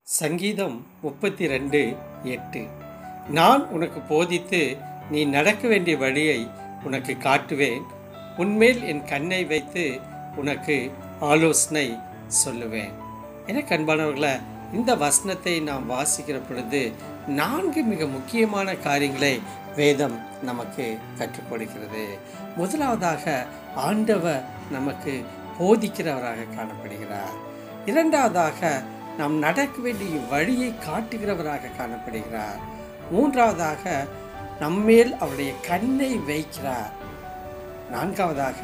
சங்கீதம் முப்பத்தி ரெண்டு எட்டு நான் உனக்கு போதித்து நீ நடக்க வேண்டிய வழியை உனக்கு காட்டுவேன் உன்மேல் என் கண்ணை வைத்து உனக்கு ஆலோசனை சொல்லுவேன் என கண்பானவர்களை இந்த வசனத்தை நாம் வாசிக்கிற பொழுது நான்கு மிக முக்கியமான காரியங்களை வேதம் நமக்கு கற்றுக் கொடுக்கிறது முதலாவதாக ஆண்டவர் நமக்கு போதிக்கிறவராக காணப்படுகிறார் இரண்டாவதாக நாம் நடக்க வேண்டிய வழியை காட்டுகிறவராக காணப்படுகிறார் மூன்றாவதாக நம்மேல் அவருடைய கண்ணை வைக்கிறார் நான்காவதாக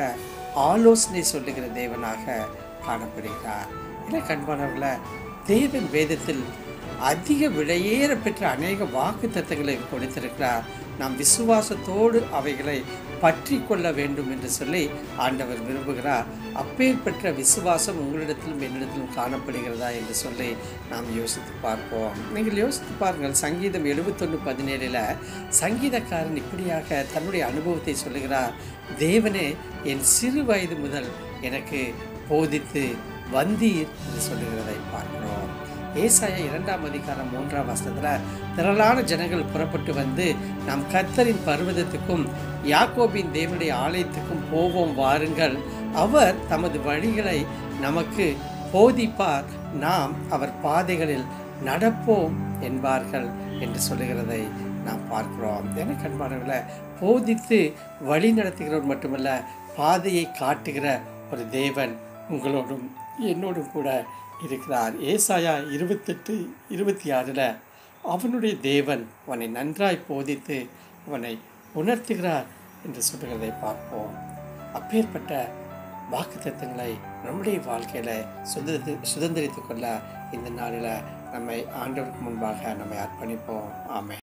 ஆலோசனை சொல்லுகிற தேவனாக காணப்படுகிறார் என கண்பானவர்களை தேவன் வேதத்தில் அதிக விலையேற பெற்ற அநேக வாக்கு தத்தங்களை கொடுத்திருக்கிறார் நாம் விசுவாசத்தோடு அவைகளை பற்றி கொள்ள வேண்டும் என்று சொல்லி ஆண்டவர் விரும்புகிறார் அப்பேற்பட்ட விசுவாசம் உங்களிடத்திலும் என்னிடத்திலும் காணப்படுகிறதா என்று சொல்லி நாம் யோசித்து பார்ப்போம் நீங்கள் யோசித்து பாருங்கள் சங்கீதம் எழுபத்தொன்று பதினேழில் சங்கீதக்காரன் இப்படியாக தன்னுடைய அனுபவத்தை சொல்லுகிறார் தேவனே என் சிறு வயது முதல் எனக்கு போதித்து வந்தீர் என்று சொல்லுகிறதை பார்க்கிறோம் ஏசாயா இரண்டாம் அதிகாரம் மூன்றாம் வசனத்தில் திரளான ஜனங்கள் புறப்பட்டு வந்து நாம் கர்த்தரின் பர்வதத்துக்கும் யாக்கோபின் தேவனுடைய ஆலயத்துக்கும் போவோம் வாருங்கள் அவர் தமது வழிகளை நமக்கு போதிப்பார் நாம் அவர் பாதைகளில் நடப்போம் என்பார்கள் என்று சொல்லுகிறதை நாம் பார்க்கிறோம் என கண்பானவர்களை போதித்து வழி நடத்துகிறவர் மட்டுமல்ல பாதையை காட்டுகிற ஒரு தேவன் உங்களோடும் என்னோடும் கூட இருக்கிறார் ஏசாயா இருபத்தெட்டு இருபத்தி ஆறில் அவனுடைய தேவன் அவனை நன்றாய் போதித்து அவனை உணர்த்துகிறார் என்று சொல்லுகிறதை பார்ப்போம் அப்பேற்பட்ட வாக்குத்தத்தங்களை நம்முடைய வாழ்க்கையில் சுதந்திர சுதந்திரித்து கொள்ள இந்த நாளில் நம்மை ஆண்டவருக்கு முன்பாக நம்மை அர்ப்பணிப்போம் ஆமை